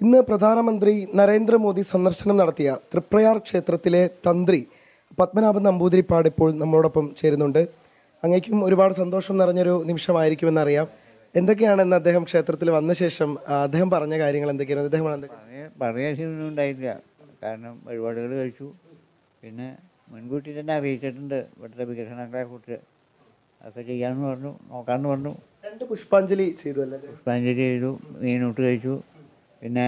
ഇന്ന് പ്രധാനമന്ത്രി നരേന്ദ്രമോദി സന്ദർശനം നടത്തിയ തൃപ്രയാർ ക്ഷേത്രത്തിലെ തന്ത്രി പത്മനാഭൻ നമ്പൂതിരിപ്പാട് ഇപ്പോൾ നമ്മളോടൊപ്പം ചേരുന്നുണ്ട് അങ്ങേക്കും ഒരുപാട് സന്തോഷം നിറഞ്ഞൊരു നിമിഷമായിരിക്കുമെന്നറിയാം എന്തൊക്കെയാണ് ഇന്ന് അദ്ദേഹം ക്ഷേത്രത്തിൽ വന്ന ശേഷം ആ, അദ്ദേഹം പറഞ്ഞ കാര്യങ്ങൾ എന്തൊക്കെയാണ് അദ്ദേഹം എന്തൊക്കെ പറയാൻ പറയാൻ ശരിയൊന്നും ഉണ്ടായില്ല കാരണം വഴിപാടുകൾ കഴിച്ചു പിന്നെ മുൻകൂട്ടി തന്നെ അറിയിച്ചിട്ടുണ്ട് ഇവിടുത്തെ വികസനങ്ങളെ കുറിച്ച് അതൊക്കെ ചെയ്യാമെന്ന് പറഞ്ഞു നോക്കാമെന്ന് പറഞ്ഞു രണ്ട് പുഷ്പാഞ്ജലി ചെയ്തു അല്ലേ അദ്ദേഹം? പുഷ്പാഞ്ജലി ചെയ്തു മീനൂട്ട് കഴിച്ചു പിന്നെ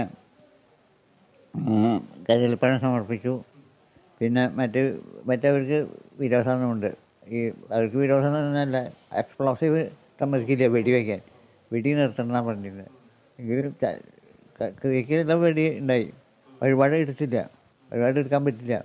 കദളിപ്പഴം സമർപ്പിച്ചു പിന്നെ മറ്റ് മറ്റവർക്ക് വിരോധനമുണ്ട് ഈ അവർക്ക് വിരോധനം എന്നല്ല എക്സ്പ്ലോസീവ് സമ്മതിക്കില്ല വെടി വയ്ക്കാൻ വെടി നിർത്തണമെന്നാണ് പറഞ്ഞിരുന്നത് എങ്കിലും ക്രിയക്കെല്ലാം വെടി ഉണ്ടായി വഴിപാട് എടുത്തില്ല വഴിപാട് എടുക്കാൻ പറ്റില്ല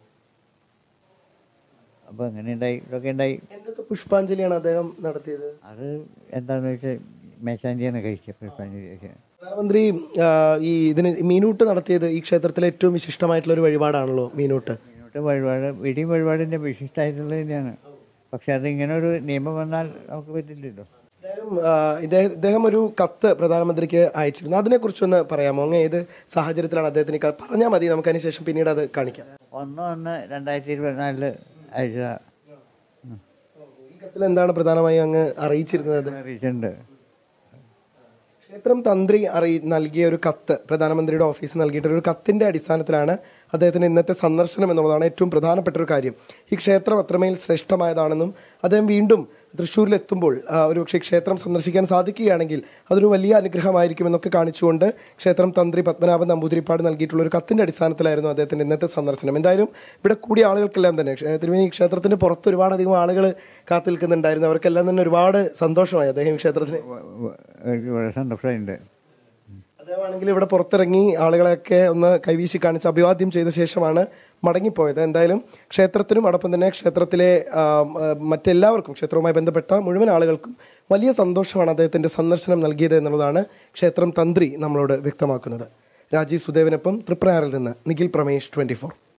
അപ്പോൾ അങ്ങനെ ഉണ്ടായി ഇതൊക്കെ ഉണ്ടായി എന്തൊക്കെ പുഷ്പാഞ്ജലിയാണ് അദ്ദേഹം നടത്തിയത് അത് എന്താണെന്ന് വെച്ചാൽ മേശാന്തിയാണ് കഴിച്ചത് പുഷ്പാഞ്ജലി കഴിച്ചത് പ്രധാനമന്ത്രി ആ, ഈ ഇതിന് മീനൂട്ട് നടത്തിയത് ഈ ക്ഷേത്രത്തിലെ ഏറ്റവും വിശിഷ്ടമായിട്ടുള്ള ഒരു വഴിപാടാണല്ലോ മീനൂട്ട് ഇങ്ങോട്ട് വഴിപാട് വെടി വഴിപാടിൻ്റെ വിശിഷ്ടമായിട്ടുള്ളത് തന്നെയാണ് പക്ഷെ അത് ഇങ്ങനെ ഒരു നിയമം വന്നാൽ നമുക്ക് പറ്റില്ലല്ലോ എന്തായാലും ആ, ഇദ്ദേഹം ഇദ്ദേഹം ഒരു കത്ത് പ്രധാനമന്ത്രിക്ക് അയച്ചിരുന്നു അതിനെക്കുറിച്ചൊന്ന് പറയാമോ അങ്ങ് ഏത് സാഹചര്യത്തിലാണ് അദ്ദേഹത്തിന് ഈ കത്ത് പറഞ്ഞാൽ മതി നമുക്ക് അതിനുശേഷം പിന്നീട് അത് കാണിക്കാം ഒന്ന് ഒന്ന് രണ്ടായിരത്തി ഇരുപത്തിനാലില് അയച്ചതാ ഈ കത്തിൽ എന്താണ് പ്രധാനമായും അങ്ങ് അറിയിച്ചിരുന്നത് അറിയിച്ചിട്ടുണ്ട് ക്ഷേത്രം തന്ത്രി അറിയി നൽകിയ ഒരു കത്ത് പ്രധാനമന്ത്രിയുടെ ഓഫീസിൽ നൽകിയിട്ടുള്ള ഒരു കത്തിന്റെ അടിസ്ഥാനത്തിലാണ് അദ്ദേഹത്തിന് ഇന്നത്തെ സന്ദർശനം എന്നുള്ളതാണ് ഏറ്റവും പ്രധാനപ്പെട്ട ഒരു കാര്യം ഈ ക്ഷേത്രം അത്രമേൽ ശ്രേഷ്ഠമായതാണെന്നും അദ്ദേഹം വീണ്ടും തൃശ്ശൂരിലെത്തുമ്പോൾ ആ, ഒരു പക്ഷേ ക്ഷേത്രം സന്ദർശിക്കാൻ സാധിക്കുകയാണെങ്കിൽ അതൊരു വലിയ അനുഗ്രഹമായിരിക്കുമെന്നൊക്കെ കാണിച്ചുകൊണ്ട് ക്ഷേത്രം തന്ത്രി പത്മനാഭൻ നമ്പൂതിരിപ്പാട് നൽകിയിട്ടുള്ള ഒരു കത്തിന്റെ അടിസ്ഥാനത്തിലായിരുന്നു അദ്ദേഹത്തിന്റെ ഇന്നത്തെ സന്ദർശനം എന്തായാലും ഇവിടെ കൂടിയ ആളുകൾക്കെല്ലാം തന്നെ ക്ഷേ- തിരുമേനി ക്ഷേത്രത്തിന്റെ പുറത്ത് ഒരുപാടധികം ആളുകൾ കാത്തു നിൽക്കുന്നുണ്ടായിരുന്നു അവർക്കെല്ലാം തന്നെ ഒരുപാട് സന്തോഷമായി അദ്ദേഹം ഈ ക്ഷേത്രത്തിന് വ- വ- എനിക്ക് വളരെ സന്തോഷമുണ്ട് അദ്ദേഹമാണെങ്കിൽ ഇവിടെ പുറത്തിറങ്ങി ആളുകളെയൊക്കെ ഒന്ന് കൈവീശി കാണിച്ച് അഭിവാദ്യം ചെയ്ത ശേഷമാണ് മടങ്ങിപ്പോയത് എന്തായാലും ക്ഷേത്രത്തിനും അതോടൊപ്പം തന്നെ ക്ഷേത്രത്തിലെ ആ, ആ, മറ്റെല്ലാവർക്കും ക്ഷേത്രവുമായി ബന്ധപ്പെട്ട മുഴുവൻ ആളുകൾക്കും വലിയ സന്തോഷമാണ് അദ്ദേഹത്തിന്റെ സന്ദർശനം നൽകിയത് എന്നുള്ളതാണ് ക്ഷേത്രം തന്ത്രി നമ്മളോട് വ്യക്തമാക്കുന്നത് രാജീവ് സുദേവനൊപ്പം തൃപ്രയാറിൽ നിന്ന് നിഖിൽ പ്രമേഷ് ട്വന്റി